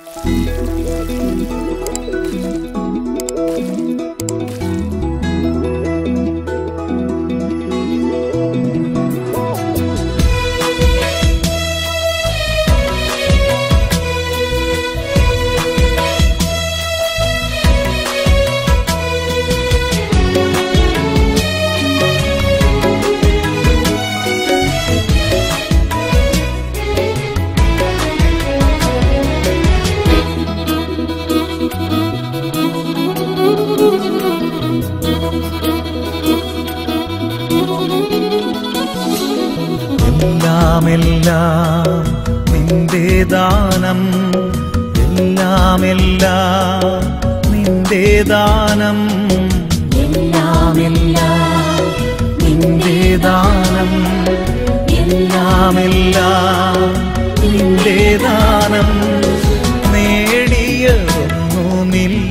എല്ലാം എല്ലാം നിന്റെ ദാനം എല്ലാം എല്ലാം നിന്റെ ദാനം എല്ലാം എല്ലാം നിന്റെ ദാനം എല്ലാം എല്ലാം നിന്റെ ദാനം നേടിയതൊന്നുമില്ല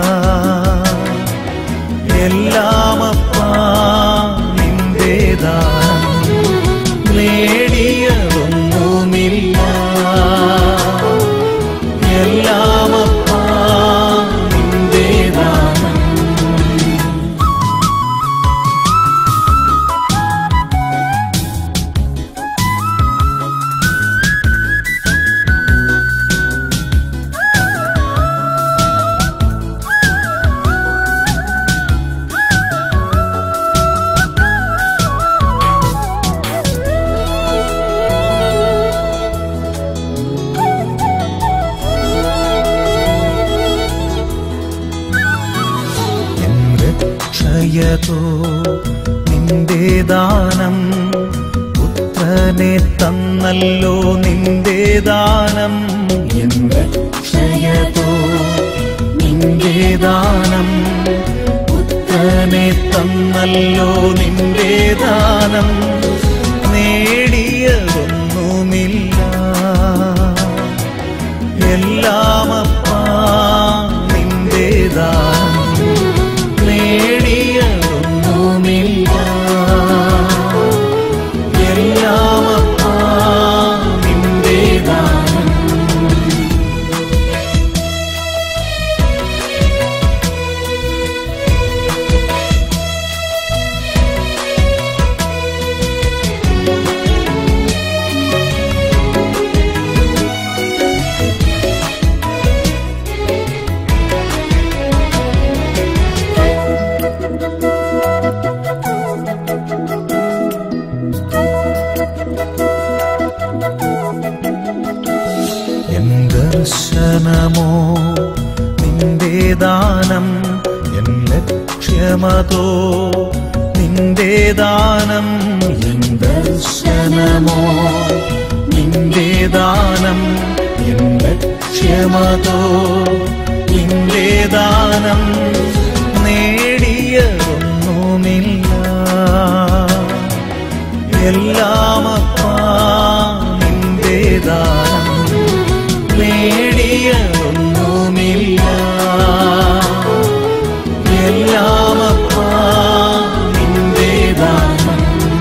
എല്ലാം അപ്പാ നിന്റെ ദാനം നേടിയതൊന്നുമില്ല എല്ലാം അപ്പാ നിന്റെ ദാനം എൻ രക്ഷയതോ നിന്റെ ദാനം പുത്രനെ തന്നല്ലോ നിന്റെ ദാനം എൻ രക്ഷയതോ നിന്റെ ദാനം പുത്രനെ തന്നല്ലോ നിന്റെ ദാനം നേടിയതൊന്നുമില്ല എല്ലാം അപ്പാ നിന്റെ ദാനം നേടിയതൊന്നുമില്ല എല്ലാം അപ്പാ നിന്റെ ദാനം എൻ ദർശനമോ നിന്റെ ദാനം എൻ ലക്ഷ്യമതോ നിന്റെ ദാനം എൻ ദർശനമോ നിന്റെ ദാനം എൻ ലക്ഷ്യമതോ നിന്റെ ദാനം നേടിയതൊന്നുമില്ല എല്ലാം അപ്പാ നിന്റെ ദാനം നേടിയതൊന്നുമില്ല എല്ലാം അപ്പാ നിന്റെ ദാനം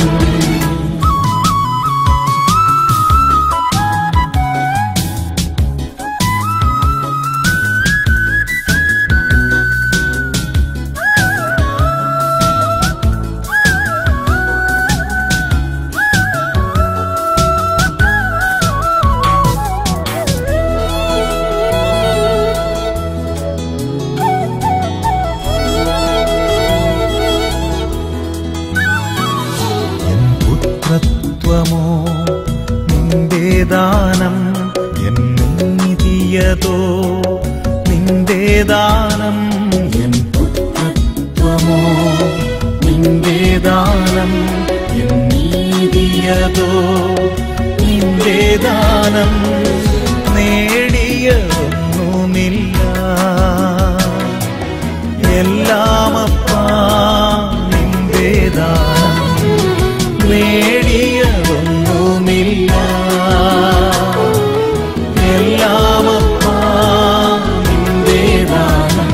എൻ പുത്രത്വമോ നിന്റെ ദാനം എൻ നീതിയതോ നിന്റെ ദാനം എൻ പുത്രത്വമോ നിന്റെ ദാനം എൻ നീതിയതോ നിന്റെ ദാനം നേടിയതൊന്നുമില്ല എല്ലാം അപ്പാ നിന്റെ ദാനം നേടിയതൊന്നുമില്ല എല്ലാം അപ്പാ നിന്റെ ദാനം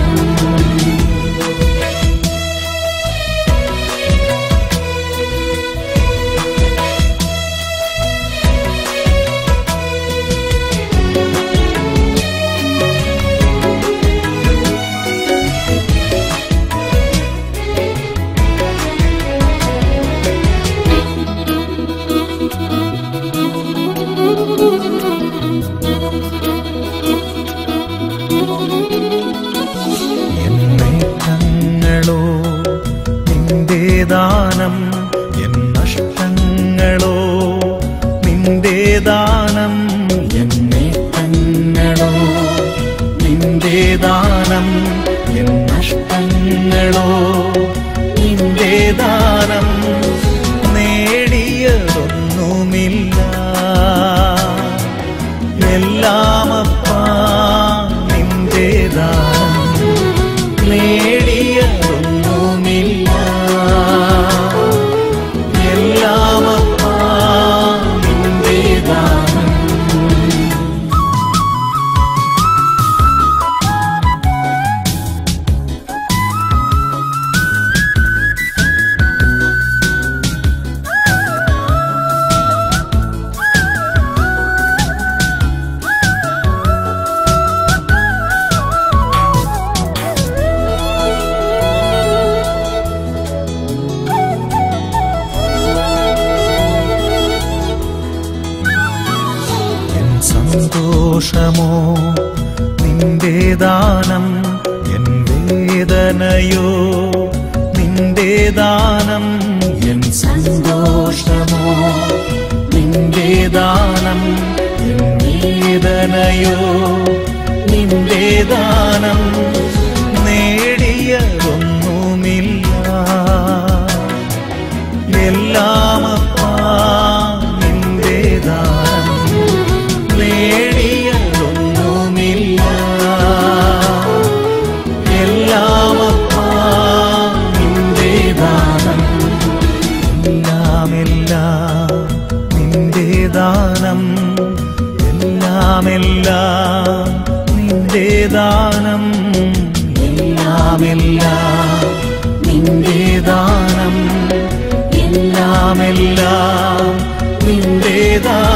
ദാനം എൻ നഷ്ടങ്ങളോ നിന്റെ ദാനം എൻ നേട്ടങ്ങളോ നിന്റെ ദാനം എൻ നഷ്ടങ്ങളോ നിന്റെ ദാനം നേടിയതൊന്നുമില്ല എല്ലാമപ്പാ നിന്റെ ദാനം നേടിയതൊന്നുമില്ല എല്ലാമപ്പാ നിന്റെ ദാനം എൻ സന്തോഷമോ നിന്റെ ദാനം എൻ വേദനയോ നിന്റെ ദാനം എൻ സന്തോഷമോ നിന്റെ ദാനം എൻ വേദനയോ നിന്റെ ദാനം നേടിയതൊന്നുമില്ല എല്ലാമപ്പാ നിന്റെ ദാനം നേടിയതൊന്നുമില്ല എല്ലാമപ്പാ നിന്റെ ദാനം എല്ലാമെല്ലാം നിന്റെ ദാനം എല്ലാമെല്ലാം നിന്റെ ദാനം എല്ലാമെല്ലാം നിന്റെ ദാനം എല്ലാമെല്ലാം നിന്റെ ദാനം